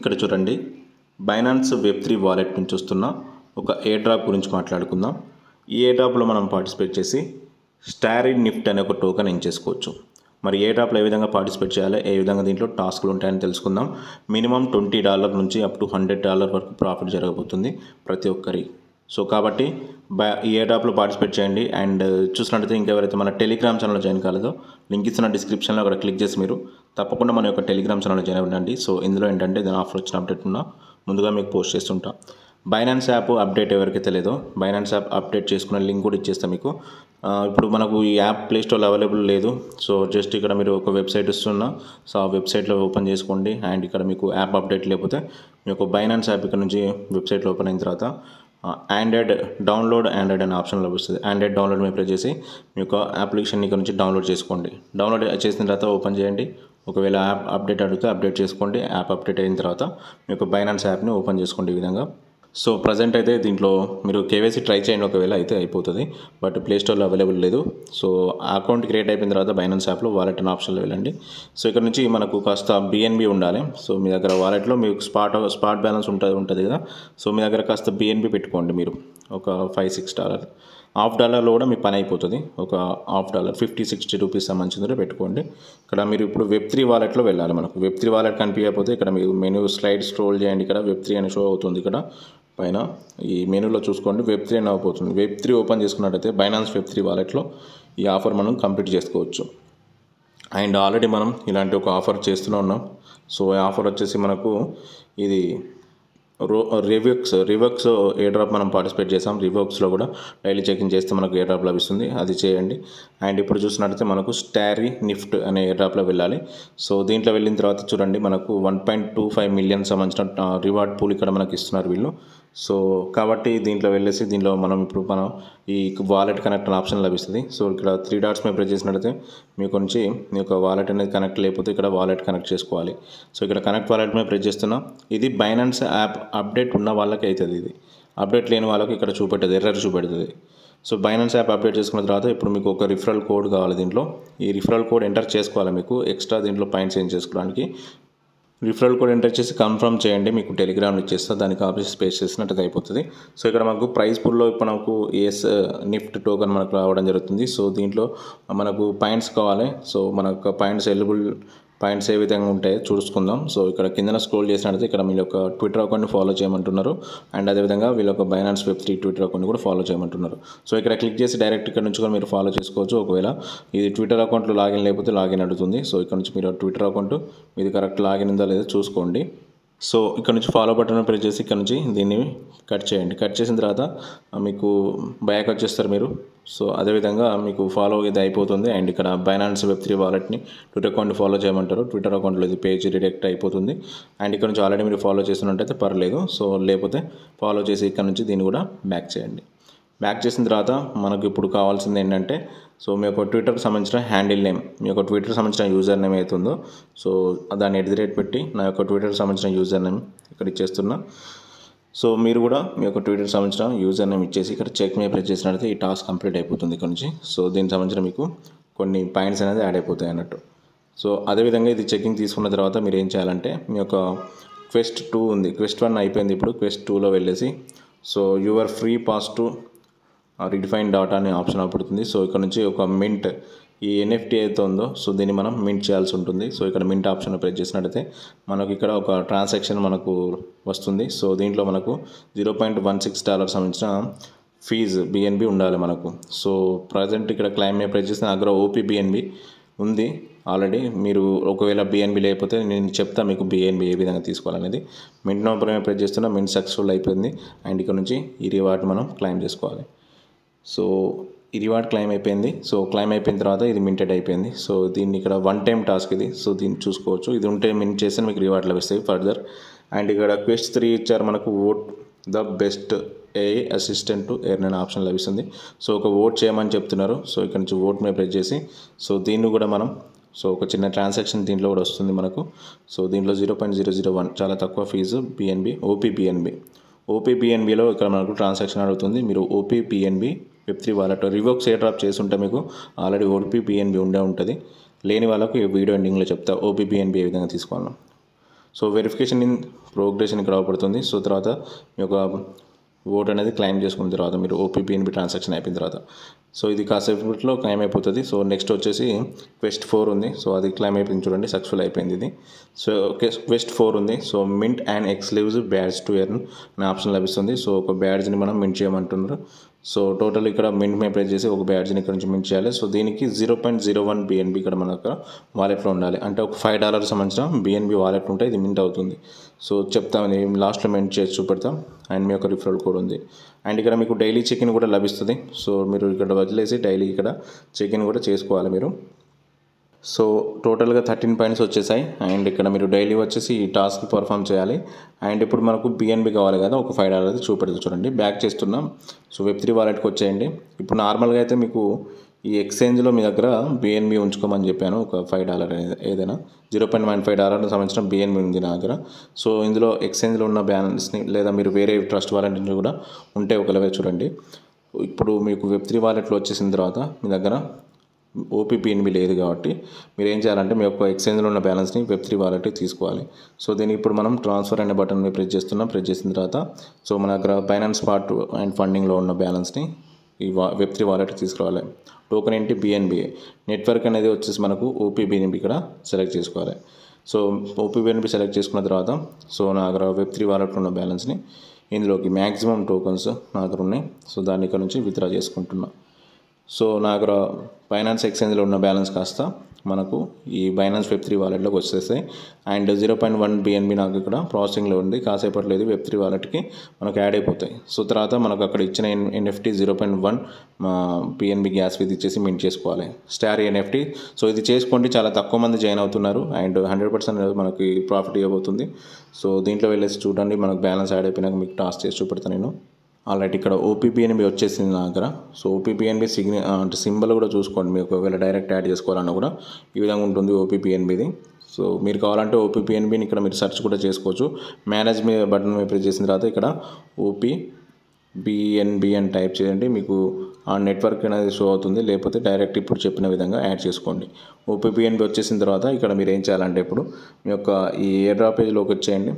ఇక్కడ చూడండి Binance web three wallet నుంచి వస్తున్న ఒక ఎయిర్ డ్రాప్ గురించి మాట్లాడుకుందాం ఈ ఎయిర్ డ్రాప్లో మనం పార్టిసిపేట్ చేసి స్టారీ నిఫ్ట్ అనే ఒక టోకెన్ ఎంచేసుకోవచ్చు మరి ఏ డ్రాప్లో ఏ విధంగా పార్టిసిపేట్ చేయాలి ఏ విధంగా దీంట్లో టాస్క్లు ఉంటాయని తెలుసుకుందాం మినిమం ట్వంటీ డాలర్ నుంచి అప్ టు హండ్రెడ్ డాలర్ వరకు ప్రాఫిట్ జరగబోతుంది ప్రతి ఒక్కరి సో కాబట్టి బై ఈ ఏ డ్రాప్లో పార్టిసిపేట్ చేయండి అండ్ చూసినట్టయితే ఇంకెవరైతే మన టెలిగ్రామ్ ఛానల్లో జాయిన్ కాలేదో లింక్ ఇస్తున్న డిస్క్రిప్షన్లో అక్కడ క్లిక్ చేసి మీరు తప్పకుండా మన యొక్క టెలిగ్రామ్ ఛానల్లో జాయిన్ అవ్వండి సో ఇందులో ఏంటంటే దాని ఆఫర్ వచ్చిన అప్డేట్ ఉన్నా ముందుగా మీకు పోస్ట్ చేస్తుంటా బైనాన్స్ యాప్ అప్డేట్ ఎవరికైతే లేదో బైనాన్స్ యాప్ అప్డేట్ చేసుకున్న లింక్ కూడా ఇచ్చేస్తాం మీకు ఆ, ఇప్పుడు మనకు ఈ యాప్ ప్లే స్టోర్లో అవైలబుల్ లేదు సో జస్ట్ ఇక్కడ మీరు ఒక వెబ్సైట్ ఇస్తున్నా సో ఆ వెబ్సైట్లో ఓపెన్ చేసుకోండి అండ్ ఇక్కడ మీకు యాప్ అప్డేట్ లేకపోతే మీ యొక్క బైనాన్స్ యాప్ ఇక్కడ నుంచి వెబ్సైట్లో ఓపెన్ అయిన తర్వాత ఆండ్రాయిడ్ డౌన్లోడ్ ఆండ్రాయిడ్ అనే ఆప్షన్ లభిస్తుంది ఆండ్రాయిడ్ డౌన్లోడ్ మీద ప్రెస్ చేసి మీ యొక్క అప్లికేషన్ ఇక్కడ నుంచి డౌన్లోడ్ చేసుకోండి డౌన్లోడ్ చేసిన తర్వాత ఓపెన్ చేయండి ఒకవేళ యాప్ అప్డేట్ అడిగితే అప్డేట్ చేసుకోండి యాప్ అప్డేట్ అయిన తర్వాత మీ యొక్క బైనాన్స్ యాప్ని ఓపెన్ చేసుకోండి ఈ విధంగా సో ప్రజెంట్ అయితే దీంట్లో మీరు కేవైసీ ట్రై చేయండి ఒకవేళ అయితే అయిపోతుంది బట్ ప్లే స్టోర్లో అవైలబుల్ లేదు సో అకౌంట్ క్రియేట్ అయిపోయిన తర్వాత బైనాన్స్ యాప్లో వాలెట్ అనే ఆప్షన్లో వెళ్ళండి సో ఇక్కడ నుంచి మనకు కాస్త బిఎన్బి ఉండాలి సో మీ దగ్గర వాలెట్లో మీకు స్పాట్ స్పాట్ బ్యాలెన్స్ ఉంటుంది ఉంటుంది కదా సో మీ దగ్గర కాస్త బిఎన్బి పెట్టుకోండి మీరు ఒక ఫైవ్ సిక్స్ డాలర్ హాఫ్ డాలర్లో కూడా మీ పని అయిపోతుంది ఒక half dollar fifty sixty rupees సంబంధించింది పెట్టుకోండి ఇక్కడ మీరు ఇప్పుడు వెబ్ త్రీ వాలెట్లో వెళ్ళాలి మనకు వెబ్ త్రీ వాలెట్ కనిపించకపోతే ఇక్కడ మీరు మెనూ స్లైడ్ స్క్రోల్ చేయండి ఇక్కడ వెబ్ త్రీ అని షో అవుతుంది ఇక్కడ పైన ఈ మెనూలో చూసుకోండి వెబ్ త్రీ అని అయిపోతుంది వెబ్ త్రీ ఓపెన్ చేసుకున్నట్టయితే బైనాన్స్ వెబ్ త్రీ వాలెట్లో ఈ ఆఫర్ మనం కంప్లీట్ చేసుకోవచ్చు అండ్ ఆల్రెడీ మనం ఇలాంటి ఒక ఆఫర్ చేస్తూనే ఉన్నాం సో ఈ ఆఫర్ వచ్చేసి మనకు ఇది రో రివక్స్ రివక్స్ ఏ డ్రాప్ మనం పార్టిసిపేట్ చేసాం రివక్స్లో కూడా డైలీ చెకింగ్ చేస్తే మనకు ఏ డ్రాప్ లభిస్తుంది అది చేయండి అండ్ ఇప్పుడు చూసినట్టయితే మనకు స్టారీ నిఫ్ట్ అనే ఏ డ్రాప్లో వెళ్ళాలి సో దీంట్లో వెళ్ళిన తర్వాత చూడండి మనకు one point two five million సంబంధించిన రివార్డ్ పూల్ ఇక్కడ మనకి ఇస్తున్నారు వీళ్ళు సో కాబట్టి దీంట్లో వెళ్ళేసి దీంట్లో మనం ఇప్పుడు మనం ఈ వాలెట్ కనెక్ట్ అనే ఆప్షన్ లభిస్తుంది సో ఇక్కడ త్రీ డాట్స్ మీద ప్రెస్ చేసినట్టయితే మీకు నుంచి మీ యొక్క వాలెట్ అనేది కనెక్ట్ లేకపోతే ఇక్కడ వాలెట్ కనెక్ట్ చేసుకోవాలి సో ఇక్కడ కనెక్ట్ వాలెట్ మీద ప్రెస్ చేస్తున్నా ఇది బైనాన్స్ యాప్ అప్డేట్ ఉన్న వాళ్ళకి అవుతుంది ఇది అప్డేట్ లేని వాళ్ళకి ఇక్కడ చూపెట్టదు ఎర్రర్ చూపెడుతుంది సో బైనాన్స్ యాప్ అప్డేట్ చేసుకున్న తర్వాత ఇప్పుడు మీకు ఒక రిఫరల్ కోడ్ కావాలి దీంట్లో ఈ రిఫరల్ కోడ్ ఎంటర్ చేసుకోవాలి మీకు ఎక్స్ట్రా దీంట్లో పాయింట్స్ ఏం చేసుకోవడానికి రిఫరల్ కోడ్ ఎంటర్ చేసి కన్ఫర్మ్ చేయండి మీకు టెలిగ్రామ్ ఇచ్చేస్తా దానికి ఆఫీస్ స్పేస్ చేసినట్టు అయిపోతుంది సో ఇక్కడ మనకు ప్రైస్ పూల్లో ఇప్పుడు మనకు ఎస్ నిఫ్ట్ టోకెన్ మనకు రావడం జరుగుతుంది సో దీంట్లో మనకు పాయింట్స్ కావాలి సో మనకు పాయింట్స్ ఎలిబుల్ పాయింట్స్ ఏ విధంగా ఉంటాయో చూసుకుందాం సో ఇక్కడ కిందన స్క్రోల్ చేసినట్లయితే ఇక్కడ మీ యొక్క ట్విట్టర్ అకౌంట్ని ఫాలో చేయమంటున్నారు అండ్ అదేవిధంగా వీళ్ళ యొక్క Binance web three Twitter account కూడా ఫాలో చేయమంటున్నారు సో ఇక్కడ క్లిక్ చేసి డైరెక్ట్ ఇక్కడ నుంచి కూడా మీరు ఫాలో చేసుకోవచ్చు ఒకవేళ ఇది ట్విట్టర్ అకౌంట్లో లాగిన్ లేకపోతే లాగిన్ అడుగుతుంది సో ఇక్కడ నుంచి మీరు ట్విట్టర్ అకౌంట్ మీది కరెక్ట్ లాగిన్ ఉందా లేదా చూసుకోండి సో ఇక్కడ నుంచి ఫాలో బటన్ ప్రెస్ చేసి ఇక్కడ నుంచి దీన్ని కట్ చేయండి కట్ చేసిన తర్వాత ఆ, మీకు బ్యాక్ వచ్చేస్తారు మీరు సో అదేవిధంగా మీకు ఫాలో ఇది అయిపోతుంది అండ్ ఇక్కడ బైనాన్స్ వెబ్ త్రీ వాలెట్ని ట్విట్టర్ అకౌంట్ ఫాలో చేయమంటారు ట్విట్టర్ అకౌంట్లో ఇది పేజ్ రిడెక్ట్ అయిపోతుంది అండ్ ఇక్కడ నుంచి ఆల్రెడీ మీరు ఫాలో చేస్తున్నట్టయితే పర్లేదు సో లేకపోతే ఫాలో చేసి ఇక్కడ నుంచి దీన్ని కూడా బ్యాక్ చేయండి బ్యాక్ చేసిన తర్వాత మనకు ఇప్పుడు కావాల్సింది ఏంటంటే సో మీ యొక్క ట్విట్టర్కి సంబంధించిన హ్యాండిల్ నేమ్ మీ యొక్క ట్విట్టర్కి సంబంధించిన యూజర్ నేమ్ అవుతుందో సో దాన్ని ఎట్ ది రేట్ పెట్టి నా యొక్క ట్విట్టర్కి సంబంధించిన యూజర్ నేమ్ ఇక్కడ ఇచ్చేస్తున్నా సో మీరు కూడా మీ యొక్క ట్విట్టర్కి సంబంధించిన యూజర్ నేమ్ ఇచ్చేసి ఇక్కడ చెక్ మీద ప్రెస్ చేసినట్లయితే ఈ టాస్క్ కంప్లీట్ అయిపోతుంది ఇక్కడ నుంచి సో దీనికి సంబంధించిన మీకు కొన్ని పాయింట్స్ అనేది యాడ్ అయిపోతాయి అన్నట్టు సో అదేవిధంగా ఇది చెకింగ్ తీసుకున్న తర్వాత మీరు ఏం చేయాలంటే మీ యొక్క క్వెస్ట్ టూ ఉంది క్వెస్ట్ వన్ అయిపోయింది ఇప్పుడు క్వెస్ట్ టూలో వెళ్ళేసి so your free pass to redefine data అనే ఆప్షన్ అవుతుంది సో ఇక్కడ నుంచి ఒక మింట్ ఈ ఎన్ఎఫ్టీ అయితే ఉందో సో దీన్ని మనం మింట్ చేయాల్సి ఉంటుంది సో ఇక్కడ మింట్ ఆప్షన్ ప్రెస్ చేసినట్టయితే మనకు ఇక్కడ ఒక ట్రాన్సాక్షన్ మనకు వస్తుంది సో దీంట్లో మనకు zero point one six dollar సంబంధించిన ఫీజు బిఎన్బి ఉండాలి మనకు సో ప్రజెంట్ ఇక్కడ క్లైమ్ మీద ప్రెస్ చేసిన దగ్గర ఓపీ బిఎన్బి ఉంది ఆల్రెడీ మీరు ఒకవేళ బిఎన్బి లేకపోతే నేను చెప్తా మీకు బిఎన్బి ఏ విధంగా తీసుకోవాలనేది మింట్ నెంబర్ మీద ప్రెస్ చేస్తున్నా మింట్ సక్సెస్ఫుల్ అయిపోయింది అండ్ ఇక్కడ నుంచి ఈ రివార్డ్ మనం క్లైమ్ చేసుకోవాలి సో ఈ రివార్డ్ క్లైమ్ అయిపోయింది సో క్లైమ్ అయిపోయిన తర్వాత ఇది మింటెడ్ అయిపోయింది సో దీన్ని ఇక్కడ వన్ టైం టాస్క్ ఇది సో దీన్ని చూసుకోవచ్చు ఇది ఉంటే మింట్ చేస్తే మీకు రివార్డ్ లభిస్తాయి ఫర్దర్ అండ్ ఇక్కడ క్వెస్ట్ త్రీ ఇచ్చారు మనకు vote the best a assistant to earn అనే ఆప్షన్ లభిస్తుంది సో ఒక ఓట్ చేయమని చెప్తున్నారు సో ఇక్కడ నుంచి ఓట్ మీద ప్రెస్ చేసి సో దీన్ని కూడా మనం సో ఒక చిన్న ట్రాన్సాక్షన్ దీంట్లో కూడా వస్తుంది మనకు సో దీంట్లో zero point zero zero one చాలా తక్కువ fee BNB OP BNB OP బిఎన్బిలో ఇక్కడ మనకు ట్రాన్సాక్షన్ అడుగుతుంది మీరు OP BNB web three wallet రివోక్స్ ఏ డ్రాప్ చేసి ఉంటే మీకు ఆల్రెడీ ఓపీ బిఎన్బి ఉండే ఉంటుంది లేని వాళ్ళకు ఈ వీడియో ఎండింగ్లో చెప్తా ఓపీ బిఎన్బి ఏ విధంగా తీసుకోవాలో సో వెరిఫికేషన్ ఇన్ ప్రోగ్రెషన్ ఇక్కడ అవపడుతుంది సో తర్వాత మీ యొక్క ఓట్ అనేది క్లైమ్ చేసుకున్న తర్వాత మీరు ఓపీపీఎన్బి ట్రాన్సాక్షన్ అయిపోయిన తర్వాత సో ఇది కాసేపట్లో క్లైమ్ అయిపోతుంది సో నెక్స్ట్ వచ్చేసి క్వెస్ట్ ఫోర్ ఉంది సో అది క్లైమ్ అయిపోయింది చూడండి సక్సెస్ఫుల్ అయిపోయింది ఇది సో క్వెస్ట్ ఫోర్ ఉంది so mint and exclusive badge to earn అనే ఆప్షన్ లభిస్తుంది సో ఒక బ్యాడ్జ్ని మనం మింట్ చేయమంటున్నారు సో టోటల్ ఇక్కడ మింట్ మే ప్లేస్ చేసి ఒక బ్యాడ్జ్ని ఇక్కడ నుంచి మింట్ చేయాలి సో దీనికి zero point zero one BNB ఇక్కడ మన దగ్గర వాలెట్లో ఉండాలి అంటే ఒక ఫైవ్ డాలర్ సంబంధించిన బిఎన్బి వాలెట్ ఉంటే ఇది మింట్ అవుతుంది సో చెప్తాం లాస్ట్లో మింట్ చేసి చూపెడతాం అండ్ మీ యొక్క రిఫరల్ కోడ్ ఉంది అండ్ ఇక్కడ మీకు డైలీ చెక్ ఇన్ కూడా లభిస్తుంది సో మీరు ఇక్కడ వదిలేసి డైలీ ఇక్కడ చెక్ ఇన్ కూడా చేసుకోవాలి మీరు సో టోటల్గా థర్టీన్ పాయింట్స్ వచ్చేసాయి అండ్ ఇక్కడ మీరు డైలీ వచ్చేసి ఈ టాస్క్ పర్ఫామ్ చేయాలి అండ్ ఇప్పుడు మనకు బిఎన్బి కావాలి కదా ఒక ఫైవ్ డాలర్ చూపెడుతుంది చూడండి బ్యాక్ చేస్తున్నాం సో వెబ్ త్రీ వాలెట్కి వచ్చేయండి ఇప్పుడు నార్మల్గా అయితే మీకు ఈ ఎక్స్చేంజ్లో మీ దగ్గర బిఎన్బి ఉంచుకోమని చెప్పాను ఒక ఫైవ్ డాలర్ ఏదైనా జీరో పాయింట్ వన్ ఫైవ్ డాలర్కి సంబంధించిన బిఎన్బి ఉంది నా దగ్గర సో ఇందులో ఎక్స్చేంజ్లో ఉన్న బ్యాలెన్స్ని లేదా మీరు వేరే ట్రస్ట్ వాలెట్ నుంచి కూడా ఉంటే ఒకవేళ చూడండి ఇప్పుడు మీకు వెబ్ త్రీ వాలెట్లో వచ్చేసిన తర్వాత మీ దగ్గర ఓపీపీఎన్బి లేదు కాబట్టి మీరు ఏం చేయాలంటే మీ యొక్క ఎక్స్చేంజ్లో ఉన్న బ్యాలెన్స్ని వెబ్ త్రీ వాలెట్ తీసుకోవాలి సో దీనికి ఇప్పుడు మనం ట్రాన్స్ఫర్ అనే బటన్ మీద ప్రెస్ చేస్తున్నాం ప్రెస్ చేసిన తర్వాత సో మన దగ్గర ఫైనాన్స్ పార్ట్ అండ్ ఫండింగ్లో ఉన్న బ్యాలెన్స్ని ఈ వా వెబ్ త్రీ వాలెట్ తీసుకురావాలి టోకెన్ ఏంటి బిఎన్బిఏ నెట్వర్క్ అనేది వచ్చేసి మనకు ఓపీబీఎన్బి ఇక్కడ సెలెక్ట్ చేసుకోవాలి సో ఓపీబీఎన్బి సెలెక్ట్ చేసుకున్న తర్వాత సో నా దగ్గర వెబ్ త్రీ వాలెట్లో ఉన్న బ్యాలెన్స్ని ఇందులోకి మ్యాక్సిమం టోకన్స్ నా దగ్గర ఉన్నాయి సో దాన్ని ఇక్కడ నుంచి విత్డ్రా చేసుకుంటున్నా సో నా దగ్గర ఫైనాన్స్ ఎక్స్చేంజ్లో ఉన్న బ్యాలెన్స్ కాస్త మనకు ఈ బైనాన్స్ వెబ్ త్రీ వాలెట్లోకి వచ్చేస్తాయి and zero point one BNB నాకు ఇక్కడ ప్రాసెసింగ్లో ఉంది కాసేపట్లో ఇది వెబ్ త్రీ వాలెట్కి మనకు యాడ్ అయిపోతాయి సో తర్వాత మనకు అక్కడ ఇచ్చిన NFT zero point one BNB gas fee ఇచ్చేసి మింట్ చేసుకోవాలి స్టార్ ఎన్ఎఫ్టీ సో ఇది చేసుకోండి చాలా తక్కువ మంది జాయిన్ అవుతున్నారు అండ్ హండ్రెడ్ పర్సెంట్ మనకి ప్రాఫిట్ ఇవ్వబోతుంది సో దీంట్లో వెళ్ళేసి చూడండి మనకు బ్యాలెన్స్ యాడ్ అయిపోయినాక మీకు టాస్ చేసి చూపెడతాను నేను ఆల్రెడీ ఇక్కడ ఓపీపీఎన్బి వచ్చేసింది నా దగ్గర సో ఓపీపీఎన్బి సిగ్ని అంటే సింబల్ కూడా చూసుకోండి మీకు ఒకవేళ డైరెక్ట్ యాడ్ చేసుకోవాలన్నా కూడా ఈ విధంగా ఉంటుంది ఓపీపీఎన్బిది సో మీరు కావాలంటే ఓపీపీఎన్బిని ఇక్కడ మీరు సెర్చ్ కూడా చేసుకోవచ్చు మేనేజ్ మీ బటన్ మీద ప్రెస్ చేసిన తర్వాత ఇక్కడ ఓపీ బిఎన్బి అని టైప్ చేయండి మీకు ఆ నెట్వర్క్ అనేది షో అవుతుంది లేకపోతే డైరెక్ట్ ఇప్పుడు చెప్పిన విధంగా యాడ్ చేసుకోండి ఓపీపీఎన్బి వచ్చేసిన తర్వాత ఇక్కడ మీరు ఏం చేయాలంటే ఇప్పుడు మీ యొక్క ఈ ఎయిర్ డ్రాప్ పేజ్లోకి వచ్చేయండి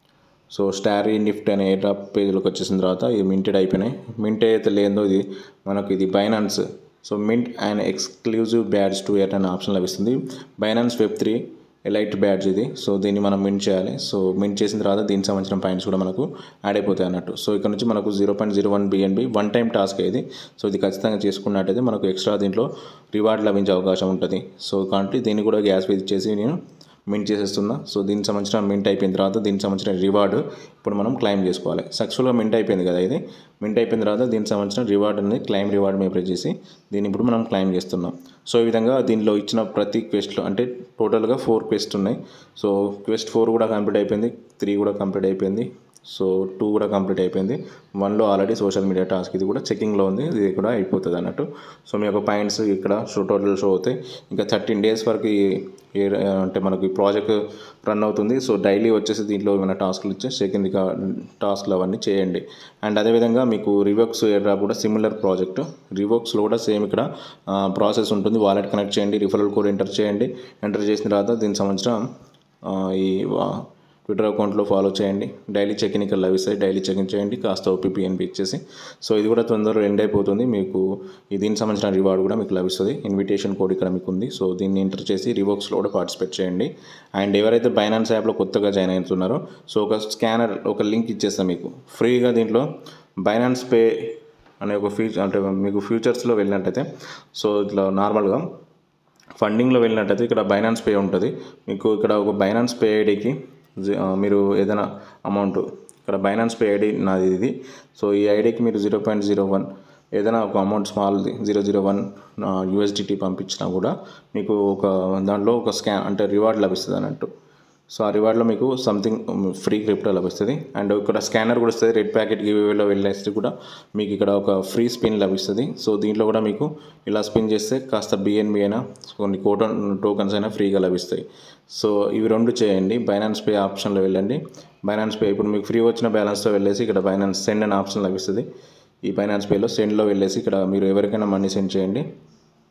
సో స్టారీ నిఫ్ట్ అనే ఎయిర్ డ్రాప్ పేజ్లోకి వచ్చేసిన తర్వాత ఇది మింటెడ్ అయిపోయినాయి మింట్ అయితే లేదో ఇది మనకు ఇది Binance so mint and exclusive badge to earn అనే ఆప్షన్ లభిస్తుంది Binance web three elite badge ఇది సో దీన్ని మనం మింట్ చేయాలి సో మింట్ చేసిన తర్వాత దీనికి సంబంధించిన పాయింట్స్ కూడా మనకు యాడ్ అయిపోతాయి అన్నట్టు సో ఇక్కడ నుంచి మనకు zero point zero one BNB one time task ఇది సో ఇది ఖచ్చితంగా చేసుకున్నట్టయితే మనకు ఎక్స్ట్రా దీంట్లో రివార్డ్ లభించే అవకాశం ఉంటుంది సో కాబట్టి దీన్ని కూడా గ్యాస్ ఫీజ్ ఇచ్చేసి నేను మింట్ చేసేస్తున్నా సో దీనికి సంబంధించిన మింట్ అయిపోయిన తర్వాత దీనికి సంబంధించిన రివార్డ్ ఇప్పుడు మనం క్లైమ్ చేసుకోవాలి సక్సెస్ఫుల్గా మింట్ అయిపోయింది కదా ఇది మింట్ అయిపోయిన తర్వాత దీనికి సంబంధించిన రివార్డ్ అనేది క్లైమ్ రివార్డ్ మీద ప్రెస్ చేసి దీన్ని ఇప్పుడు మనం క్లైమ్ చేస్తున్నాం సో ఈ విధంగా దీనిలో ఇచ్చిన ప్రతి క్వెస్ట్లో అంటే టోటల్గా ఫోర్ క్వెస్ట్ ఉన్నాయి సో క్వెస్ట్ ఫోర్ కూడా కంప్లీట్ అయిపోయింది త్రీ కూడా కంప్లీట్ అయిపోయింది సో టూ కూడా కంప్లీట్ అయిపోయింది వన్లో ఆల్రెడీ సోషల్ మీడియా టాస్క్ ఇది కూడా చెకింగ్లో ఉంది ఇది కూడా అయిపోతుంది అన్నట్టు సో మీ యొక్క పాయింట్స్ ఇక్కడ షో టోటల్ షో అవుతాయి ఇంకా థర్టీన్ డేస్ వరకు ఈ ఏ- అంటే మనకి ఈ ప్రాజెక్ట్ రన్ అవుతుంది సో డైలీ వచ్చేసి దీంట్లో ఏమైనా టాస్క్లు ఇచ్చే సెకండ్ టాస్క్లు అవన్నీ చేయండి అండ్ అదేవిధంగా మీకు రివోక్స్ ఎయిర్ డ్రాప్ కూడా సిమిలర్ ప్రాజెక్ట్ రివోక్స్లో కూడా సేమ్ ఇక్కడ ప్రాసెస్ ఉంటుంది వాలెట్ కనెక్ట్ చేయండి రిఫరల్ కోడ్ ఎంటర్ చేయండి ఎంటర్ చేసిన తర్వాత దీనికి సంబంధించిన ఆ, ఈ వా- ట్విట్టర్ అకౌంట్లో ఫాలో చేయండి డైలీ చెక్ ఇన్ ఇక్కడ లభిస్తాయి డైలీ చెక్ ఇన్ చేయండి కాస్త ఓపీపీఎన్బి ఇచ్చేసి సో ఇది కూడా తొందరగా ఎండ్ అయిపోతుంది మీకు ఈ దీనికి సంబంధించిన రివార్డ్ కూడా మీకు లభిస్తుంది ఇన్విటేషన్ కోడ్ ఇక్కడ మీకు ఉంది సో దీన్ని ఎంటర్ చేసి రివోక్స్లో కూడా పార్టిసిపేట్ చేయండి అండ్ ఎవరైతే బైనాన్స్ యాప్లో కొత్తగా జాయిన్ అవుతున్నారో సో ఒక స్కానర్ ఒక లింక్ ఇచ్చేస్తాం మీకు ఫ్రీగా దీంట్లో బైనాన్స్ పే అనే ఒక ఫీచర్ అంటే మీకు ఫ్యూచర్స్లో వెళ్ళినట్టయితే సో ఇట్లా నార్మల్గా ఫండింగ్లో వెళ్ళినట్టయితే ఇక్కడ బైనాన్స్ పే ఉంటుంది మీకు ఇక్కడ ఒక బైనాన్స్ పే ఐడికి మీరు ఏదైనా అమౌంట్ ఇక్కడ బైనాన్స్ పే ఐడి నాది ఇది సో ఈ ఐడికి మీరు జీరో పాయింట్ జీరో వన్ ఏదైనా ఒక అమౌంట్ స్మాల్ది జీరో జీరో వన్ యూఎస్డిటీ పంపించినా కూడా మీకు ఒక దాంట్లో ఒక స్కాన్ అంటే రివార్డ్ లభిస్తుంది అన్నట్టు సో ఆ రివార్డ్లో మీకు సంథింగ్ ఫ్రీ క్రిప్టో లభిస్తుంది అండ్ ఇక్కడ స్కానర్ కూడా వస్తుంది రెడ్ ప్యాకెట్ గివేలో వెళ్ళేస్తే కూడా మీకు ఇక్కడ ఒక ఫ్రీ స్పిన్ లభిస్తుంది సో దీంట్లో కూడా మీకు ఇలా స్పిన్ చేస్తే కాస్త బిఎన్బి అయినా కొన్ని కోటన్ టోకన్స్ అయినా ఫ్రీగా లభిస్తాయి సో ఇవి రెండు చేయండి బైనాన్స్ పే ఆప్షన్లో వెళ్ళండి బైనాన్స్ పే ఇప్పుడు మీకు ఫ్రీ వచ్చిన బ్యాలెన్స్తో వెళ్ళేసి ఇక్కడ బైనాన్స్ సెండ్ అనే ఆప్షన్ లభిస్తుంది ఈ బైనాన్స్ పేలో సెండ్లో వెళ్ళేసి ఇక్కడ మీరు ఎవరికైనా మనీ సెండ్ చేయండి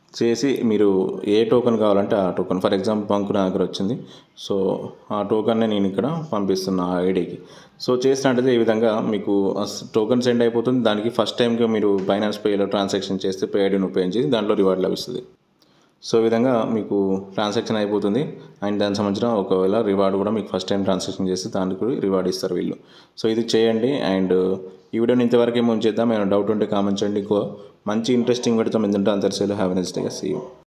చేసి మీరు ఏ టోకెన్ కావాలంటే ఆ టోకెన్ ఫర్ ఎగ్జాంపుల్ బంకు నా దగ్గర వచ్చింది సో ఆ టోకన్నే నేను ఇక్కడ పంపిస్తున్నా ఆ ఐడికి సో చేసినట్టయితే ఈ విధంగా మీకు టోకెన్ సెండ్ అయిపోతుంది దానికి ఫస్ట్ టైంకి మీరు బైనాన్స్ పేలో ట్రాన్సాక్షన్ చేస్తే పే ఐడిని ఉపయోగించి దాంట్లో రివార్డ్ లభిస్తుంది సో ఈ విధంగా మీకు ట్రాన్సాక్షన్ అయిపోతుంది అండ్ దానికి సంబంధించిన ఒకవేళ రివార్డ్ కూడా మీకు ఫస్ట్ టైం ట్రాన్సాక్షన్ చేస్తే దానికి కూడా రివార్డ్ ఇస్తారు వీళ్ళు సో ఇది చేయండి అండ్ ఈ వీడియోని ఇంతవరకు ఏమో చేద్దాం ఏమైనా డౌట్ ఉంటే కామెంట్ చేయండి ఇంకో మంచి ఇంట్రెస్టింగ్ వీడియోతో మీద ఉంటే అందరి సేలు have next day see you